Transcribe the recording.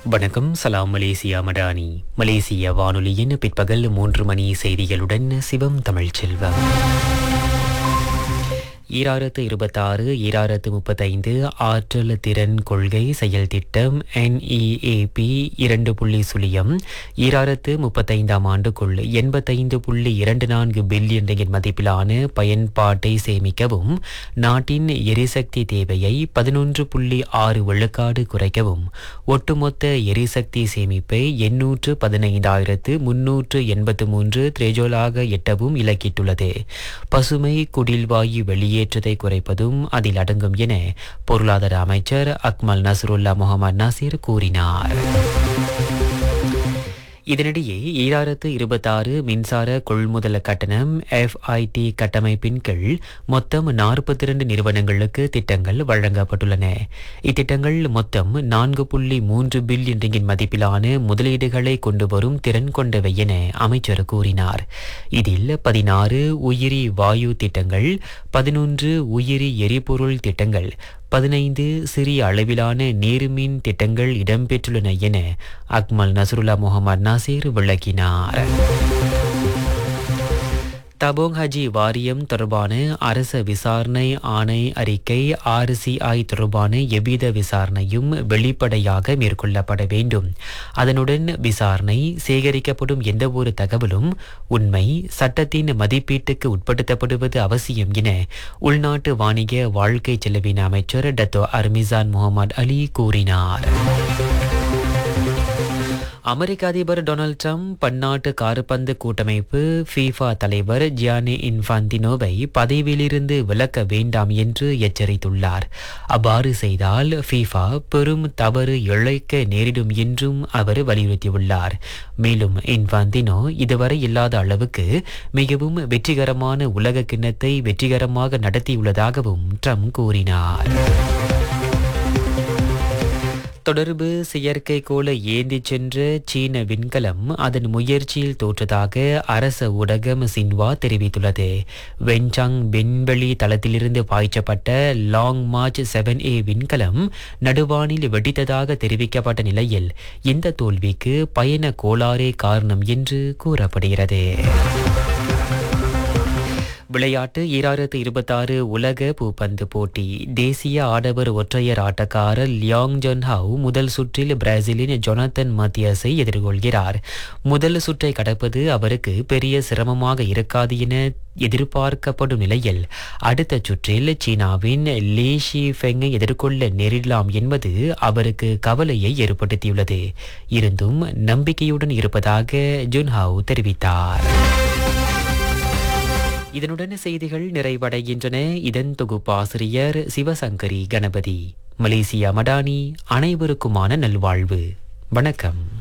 வணக்கம் சலாம் மலேசியா மடானி மலேசிய வானொலியின் பிற்பகல் மூன்று மணி செய்திகளுடன் சிவம் தமிழ்ச்செல்வம் ஈராயிரத்து இருபத்தாறு ஈராயிரத்து முப்பத்தைந்து ஆற்றல் திறன் கொள்கை செயல் திட்டம் என்இஏபி இரண்டு புள்ளி சுழியம் ஈராயிரத்து முப்பத்தைந்தாம் ஆண்டுக்குள் எண்பத்தைந்து புள்ளி இரண்டு நான்கு பில்லியன் ரிங்கிட் மதிப்பிலான பயன்பாட்டை சேமிக்கவும் நாட்டின் எரிசக்தி தேவையை பதினொன்று புள்ளி ஆறு விழுக்காடு குறைக்கவும் ஒட்டுமொத்த எரிசக்தி சேமிப்பை எண்ணூற்று பதினைந்தாயிரத்து முன்னூற்று எண்பத்து மூன்று திரேஜோலாக எட்டவும் இலக்கிட்டுள்ளது பசுமை குடில்வாயு வெளியேற்றத்தை குறைப்பதும் அதில் அடங்கும் என பொருளாதார அமைச்சர் அக்மல் நசருல்லா முகமது நாசிர் கூறினார் இதனிடையே ஈராயிரத்து இருபத்தாறு மின்சார கொள்முதல் கட்டணம் எஃப்ஐடி கட்டமைப்பின் கீழ் மொத்தம் நாற்பத்தி இரண்டு நிறுவனங்களுக்கு திட்டங்கள் வழங்கப்பட்டுள்ளன இத்திட்டங்கள் மொத்தம் நான்கு புள்ளி மூன்று பில்லியன் ரிங்கின் மதிப்பிலான முதலீடுகளை கொண்டு வரும் திறன் கொண்டவை என அமைச்சர் கூறினார் இதில் பதினாறு உயிரி வாயு திட்டங்கள் பதினொன்று உயிரி எரிபொருள் திட்டங்கள் பதினைந்து சிறிய அளவிலான நீர்மின் திட்டங்கள் இடம்பெற்றுள்ளன என அக்மல் நசருல்லா முகமது நாசீர் விளக்கினார் தபோங் ஹஜி வாரியம் தொடர்பான அரச விசாரணை ஆணை அறிக்கை ஆர்சிஐ தொடர்பான எவ்வித விசாரணையும் வெளிப்படையாக மேற்கொள்ளப்பட வேண்டும் அதனுடன் விசாரணை சேகரிக்கப்படும் எந்தவொரு தகவலும் உண்மை சட்டத்தின் மதிப்பீட்டுக்கு உட்படுத்தப்படுவது அவசியம் என உள்நாட்டு வாணிக வாழ்க்கை செலவின அமைச்சர் டத்தோ அர்மிசான் முகமது அலி கூறினார் அமெரிக்க அதிபர் டொனால்ட் ட்ரம்ப் பன்னாட்டு காருப்பந்து கூட்டமைப்பு ஃபீஃபா தலைவர் ஜியானி இன்ஃபாந்தினோவை பதவியிலிருந்து விலக்க வேண்டாம் என்று எச்சரித்துள்ளார் அவ்வாறு செய்தால் ஃபீஃபா பெரும் தவறு இழைக்க நேரிடும் என்றும் அவர் வலியுறுத்தியுள்ளார் மேலும் இன்ஃபாந்தினோ இதுவரை இல்லாத அளவுக்கு மிகவும் வெற்றிகரமான உலக கிண்ணத்தை வெற்றிகரமாக நடத்தியுள்ளதாகவும் ட்ரம்ப் கூறினார் தொடர்பு செயற்கைக்கோளை ஏந்திச் சென்ற சீன விண்கலம் அதன் முயற்சியில் தோற்றதாக அரச ஊடகம் சின்வா தெரிவித்துள்ளது வென்சாங் விண்வெளி தளத்திலிருந்து பாய்ச்சப்பட்ட லாங் மார்ச் செவன் ஏ விண்கலம் நடுவானில் வெடித்ததாக தெரிவிக்கப்பட்ட நிலையில் இந்த தோல்விக்கு பயண கோளாறே காரணம் என்று கூறப்படுகிறது விளையாட்டு ஈராயிரத்து இருபத்தாறு உலக பூப்பந்து போட்டி தேசிய ஆடவர் ஒற்றையர் ஆட்டக்காரர் லியாங் ஜொன் ஹவ் முதல் சுற்றில் பிரேசிலின் ஜொனத்தன் மத்தியஸை எதிர்கொள்கிறார் முதல் சுற்றை கடப்பது அவருக்கு பெரிய சிரமமாக இருக்காது என எதிர்பார்க்கப்படும் நிலையில் அடுத்த சுற்றில் சீனாவின் லீ ஷி ஃபெங்கை எதிர்கொள்ள நேரிடலாம் என்பது அவருக்கு கவலையை ஏற்படுத்தியுள்ளது இருந்தும் நம்பிக்கையுடன் இருப்பதாக ஜுன்ஹாவ் தெரிவித்தார் இதனுடன் செய்திகள் நிறைவடைகின்றன இதன் தொகுப்பாசிரியர் சிவசங்கரி கணபதி மலேசியா மடானி அனைவருக்குமான நல்வாழ்வு வணக்கம்